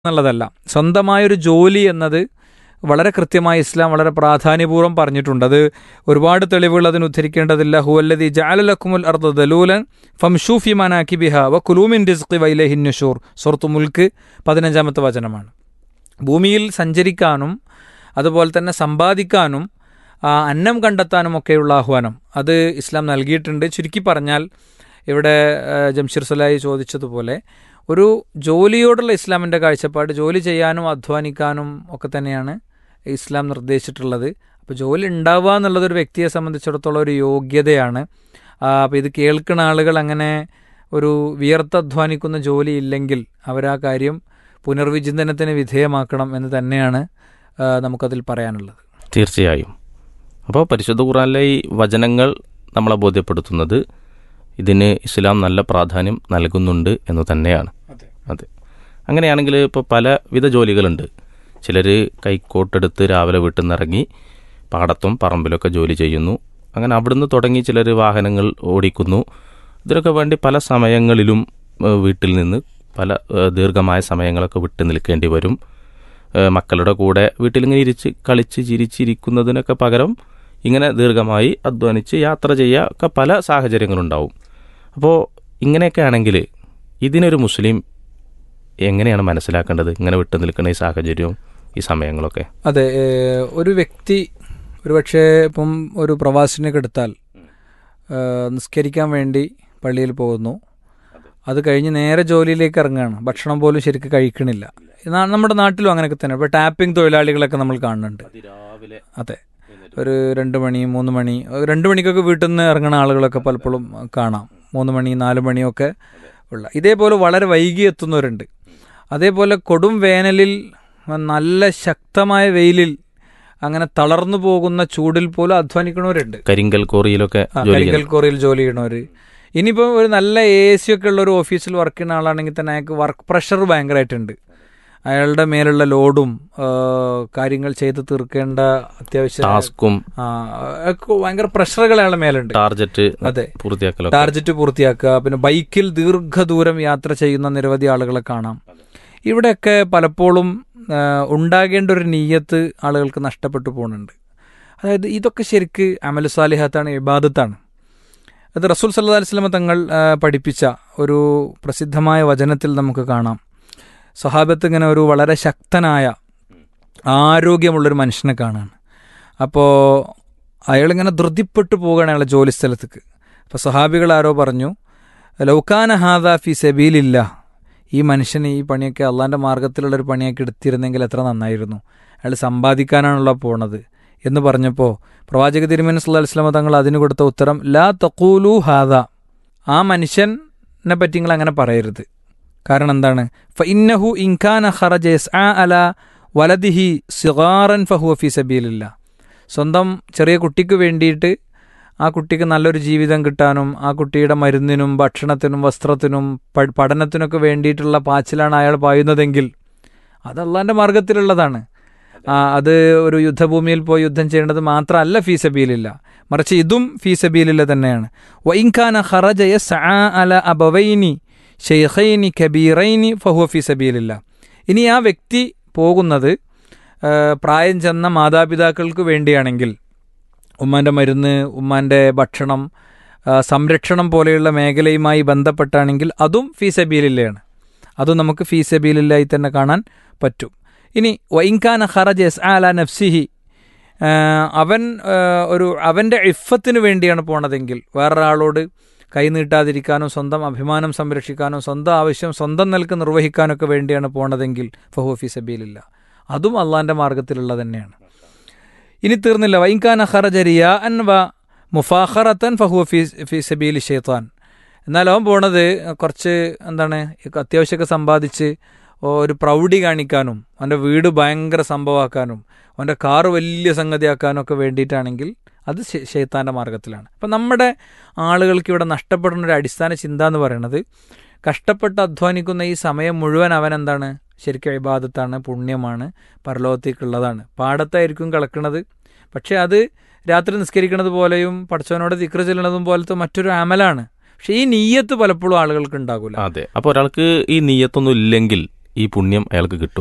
എന്നുള്ളതല്ല സ്വന്തമായൊരു ജോലി എന്നത് വളരെ കൃത്യമായി ഇസ്ലാം വളരെ പ്രാധാന്യപൂർവ്വം പറഞ്ഞിട്ടുണ്ട് അത് ഒരുപാട് തെളിവുകൾ അതിന് ഉദ്ധരിക്കേണ്ടതില്ല ഹുവല്ലതി ജാലലക്കുമുൽ അർദ ദലൂലൻ ഫംഷൂഫി മനാക്കി ബിഹ വ കുലൂമിൻ റിസ്ഖി വൈലഹിൻ നുഷൂർ സുഹൃത്തു മുൽക്ക് പതിനഞ്ചാമത്തെ വചനമാണ് ഭൂമിയിൽ സഞ്ചരിക്കാനും അതുപോലെ തന്നെ സമ്പാദിക്കാനും ആ, അന്നം കണ്ടെത്താനും ഒക്കെയുള്ള ആഹ്വാനം അത് ഇസ്ലാം നൽകിയിട്ടുണ്ട് ചുരുക്കി പറഞ്ഞാൽ ഇവിടെ ആ, ജംഷീർ സുലായി ചോദിച്ചതുപോലെ ഒരു ജോലിയോടുള്ള ഇസ്ലാമിൻ്റെ കാഴ്ചപ്പാട് ജോലി ചെയ്യാനും അധ്വാനിക്കാനും ഒക്കെ തന്നെയാണ് ഇസ്ലാം നിർദ്ദേശിച്ചിട്ടുള്ളത് അപ്പോൾ ജോലി ഉണ്ടാവുക എന്നുള്ളത് ഒരു വ്യക്തിയെ സംബന്ധിച്ചിടത്തോളം ഒരു യോഗ്യതയാണ് അപ്പോൾ ഇത് കേൾക്കുന്ന ആളുകൾ അങ്ങനെ ഒരു വിയർത്തധ്വാനിക്കുന്ന ജോലി ഇല്ലെങ്കിൽ അവരാ കാര്യം പുനർവിചിന്തനത്തിന് വിധേയമാക്കണം എന്ന് തന്നെയാണ് ആ, നമുക്കതിൽ പറയാനുള്ളത് തീർച്ചയായും അപ്പോൾ പരിശുദ്ധ ഖുറാനിലെ ഈ വചനങ്ങൾ നമ്മളെ ബോധ്യപ്പെടുത്തുന്നത് ഇതിന് ഇസ്ലാം നല്ല പ്രാധാന്യം നൽകുന്നുണ്ട് എന്ന് തന്നെയാണ് അതെ അങ്ങനെയാണെങ്കിൽ ഇപ്പോൾ പലവിധ ജോലികളുണ്ട് ചിലർ കൈക്കോട്ടെടുത്ത് രാവിലെ വീട്ടിൽ നിന്നിറങ്ങി പാടത്തും പറമ്പിലൊക്കെ ജോലി ചെയ്യുന്നു അങ്ങനെ അവിടുന്ന് തുടങ്ങി ചിലർ വാഹനങ്ങൾ ഓടിക്കുന്നു ഇതിനൊക്കെ വേണ്ടി പല സമയങ്ങളിലും ഏഹ്, വീട്ടിൽ നിന്ന് പല ഏഹ്, ദീർഘമായ സമയങ്ങളൊക്കെ വിട്ടു നിൽക്കേണ്ടി വരും ഏഹ്, മക്കളുടെ കൂടെ വീട്ടിലിങ്ങനെ ഇരിച്ച് കളിച്ച് ചിരിച്ചിരിക്കുന്നതിനൊക്കെ പകരം ഇങ്ങനെ ദീർഘമായി അധ്വാനിച്ച് യാത്ര ചെയ്യുക ഒക്കെ പല സാഹചര്യങ്ങളുണ്ടാവും അപ്പോൾ ഇങ്ങനെയൊക്കെ ആണെങ്കിൽ ഇതിനൊരു മുസ്ലിം എങ്ങനെയാണ് മനസ്സിലാക്കേണ്ടത് ഇങ്ങനെ വിട്ടു നിൽക്കുന്ന ഈ സാഹചര്യവും ഈ സമയങ്ങളൊക്കെ അതെ ഏഹ്, ഒരു വ്യക്തി ഒരുപക്ഷെ ഇപ്പം ഒരു പ്രവാസിനെ എടുത്താൽ ഏഹ്, നിസ്കരിക്കാൻ വേണ്ടി പള്ളിയിൽ പോകുന്നു അത് കഴിഞ്ഞ് നേരെ ജോലിയിലേക്ക് ഇറങ്ങുകയാണ് ഭക്ഷണം പോലും ശരിക്ക് കഴിക്കണില്ല നാ- നമ്മുടെ നാട്ടിലും അങ്ങനെയൊക്കെ തന്നെ ഇപ്പോൾ ടാപ്പിംഗ് തൊഴിലാളികളൊക്കെ നമ്മൾ കാണുന്നുണ്ട് അതെ ഒരു രണ്ട് മണി മൂന്ന് മണി ഒരു രണ്ട് മണിക്കൊക്കെ വീട്ടിൽ നിന്ന് ഇറങ്ങുന്ന ആളുകളൊക്കെ പലപ്പോഴും കാണാം മൂന്ന് മണി നാല് മണിയൊക്കെ ഉള്ള ഇതേപോലെ വളരെ വൈകി എത്തുന്നവരുണ്ട് അതേപോലെ കൊടും വേനലിൽ നല്ല ശക്തമായ വെയിലിൽ അങ്ങനെ തളർന്നു പോകുന്ന ചൂടിൽ പോലും അധ്വാനിക്കുന്നവരുണ്ട് കരിങ്കൽ കോറിയിലൊക്കെ ആ, ജോലി കരിങ്കൽ കോറിയിൽ ജോലി ചെയ്യണവര് ഇനിയിപ്പോൾ ഒരു നല്ല എ സി ഒക്കെ ഉള്ള ഒരു ഓഫീസിൽ വർക്ക് ചെയ്യുന്ന ആളാണെങ്കിൽ തന്നെ അയാൾക്ക് വർക്ക് പ്രഷർ ഭയങ്കരമായിട്ടുണ്ട് അയാളുടെ മേലുള്ള ലോഡും ആ, കാര്യങ്ങൾ ചെയ്ത് തീർക്കേണ്ട അത്യാവശ്യം ടാസ്കും ആ, അയാൾക്ക് ഭയങ്കര പ്രഷറുകൾ അയാളുടെ മേലുണ്ട് ടാർജറ്റ് അതെ പൂർത്തിയാക്കലൊക്കെ ടാർജറ്റ് പൂർത്തിയാക്കുക പിന്നെ ബൈക്കിൽ ദീർഘദൂരം യാത്ര ചെയ്യുന്ന നിരവധി ആളുകളെ കാണാം ഇവിടെയൊക്കെ പലപ്പോഴും ആ, ഉണ്ടാകേണ്ട ഒരു നീയത്ത് ആളുകൾക്ക് നഷ്ടപ്പെട്ടു പോകുന്നുണ്ട് അതായത് ഇതൊക്കെ ശരിക്ക് അമൽ സാലിഹത്താണ് ഇബാദത്താണ് അത് റസൂൽ സല്ലാ വസ്ലമ തങ്ങൾ ആ, പഠിപ്പിച്ച ഒരു പ്രസിദ്ധമായ വചനത്തിൽ നമുക്ക് കാണാം സ്വഹാബത്ത് ഇങ്ങനെ ഒരു വളരെ ശക്തനായ ആരോഗ്യമുള്ളൊരു മനുഷ്യനെ കാണാണ് അപ്പോൾ അയാളിങ്ങനെ ധൃതിപ്പെട്ടു പോവുകയാണ് അയാളെ ജോലി സ്ഥലത്തേക്ക് അപ്പോൾ സഹാബികൾ ആരോ പറഞ്ഞു ലൗക്കാന ഹാദ ഫി സബീലില്ല ഈ മനുഷ്യന് ഈ പണിയൊക്കെ അള്ളാൻ്റെ മാർഗത്തിലുള്ളൊരു പണിയൊക്കെ എടുത്തിരുന്നെങ്കിൽ എത്ര നന്നായിരുന്നു അയാൾ സമ്പാദിക്കാനാണല്ലോ പോണത് എന്ന് പറഞ്ഞപ്പോൾ പ്രവാചക തിരുമേനി സല്ലല്ലാഹു അലൈഹി വസല്ലമ തങ്ങൾ അതിന് കൊടുത്ത ഉത്തരം ലാ തഖൂലു ഹാദ ആ മനുഷ്യനെ പറ്റി നിങ്ങൾ അങ്ങനെ പറയരുത് കാരണം എന്താണ് ഫ ഇന്നഹു ഇൻഖാന ഖറജ യസ്ആ അല വലദിഹി സിഗാറൻ ഫഹുവ ഫി സബീലില്ല സ്വന്തം ചെറിയ കുട്ടിക്ക് വേണ്ടിയിട്ട് ആ കുട്ടിക്ക് നല്ലൊരു ജീവിതം കിട്ടാനും ആ കുട്ടിയുടെ മരുന്നിനും ഭക്ഷണത്തിനും വസ്ത്രത്തിനും പ- പഠനത്തിനൊക്കെ വേണ്ടിയിട്ടുള്ള പാച്ചിലാണ് അയാൾ പായുന്നതെങ്കിൽ അത് അള്ളാൻ്റെ മാർഗത്തിലുള്ളതാണ് ആ, അത് ഒരു യുദ്ധഭൂമിയിൽ പോയി യുദ്ധം ചെയ്യേണ്ടത് മാത്രമല്ല ഫീസബീലില്ല മറിച്ച് ഇതും ഫീസബീലില്ല തന്നെയാണ് വൈൻഖാന ഖറജ യസ്ആ അല അബവൈനി ഷെയ്ഖൈനി കബീറൈനി ഫഹുവ ഫീസബീലില്ല ഇനി ആ വ്യക്തി പോകുന്നത് ആ, പ്രായം ചെന്ന മാതാപിതാക്കൾക്ക് വേണ്ടിയാണെങ്കിൽ ഉമ്മാൻ്റെ മരുന്ന് ഉമ്മാൻ്റെ ഭക്ഷണം ആ, സംരക്ഷണം പോലെയുള്ള മേഖലയുമായി ബന്ധപ്പെട്ടാണെങ്കിൽ അതും ഫീസബീലില്ലയാണ് അതും നമുക്ക് ഫീസബീലില്ലായി തന്നെ കാണാൻ പറ്റും ഇനി വൈൻഖാന ഖറജ് എസ് ആല നഫ്സിഹി ആ, അവൻ ആ, ഒരു അവൻ്റെ ഇഫത്തിന് വേണ്ടിയാണ് പോണതെങ്കിൽ വേറൊരാളോട് കൈ നീട്ടാതിരിക്കാനും സ്വന്തം അഭിമാനം സംരക്ഷിക്കാനും സ്വന്തം ആവശ്യം സ്വന്തം നിലക്ക് നിർവഹിക്കാനൊക്കെ വേണ്ടിയാണ് പോണതെങ്കിൽ ഫഹു ഫീസബീലില്ല അതും അള്ളാൻ്റെ മാർഗത്തിലുള്ള തന്നെയാണ് ഇനി തീർന്നില്ല വൈൻഖാന ഖറജരിയ അൻ വ മുഫാഖറത്തൻ ഫഹുവ ഫി ഫി സബീൽ ഷെയ്ത്താൻ എന്നാൽ അവൻ പോണത് കുറച്ച് എന്താണ് ഈ അത്യാവശ്യമൊക്കെ സമ്പാദിച്ച് ഒരു പ്രൗഢി കാണിക്കാനും അവൻ്റെ വീട് ഭയങ്കര സംഭവമാക്കാനും അവൻ്റെ കാറ് വലിയ സംഗതിയാക്കാനും ഒക്കെ വേണ്ടിയിട്ടാണെങ്കിൽ അത് ഷെയ്ത്താൻ്റെ മാർഗത്തിലാണ് അപ്പം നമ്മുടെ ആളുകൾക്ക് ഇവിടെ നഷ്ടപ്പെടുന്ന ഒരു അടിസ്ഥാന ചിന്ത എന്ന് പറയുന്നത് കഷ്ടപ്പെട്ട് അധ്വാനിക്കുന്ന ഈ സമയം മുഴുവൻ അവൻ എന്താണ് ശരിക്കും ഇബാദത്താണ് പുണ്യമാണ് പരലോകത്തേക്കുള്ളതാണ് പാടത്തായിരിക്കും കിളക്കുന്നത് പക്ഷേ അത് രാത്രി നിസ്കരിക്കുന്നത് പോലെയും പഠിച്ചവനോട് തിക്ര ചെല്ലണതും പോലത്തെ മറ്റൊരു അമലാണ് പക്ഷെ ഈ നീയത്ത് പലപ്പോഴും ആളുകൾക്ക് ഉണ്ടാകൂല അതെ അപ്പോൾ ഒരാൾക്ക് ഈ നീയത്തൊന്നും ഇല്ലെങ്കിൽ ഈ പുണ്യം അയാൾക്ക് കിട്ടും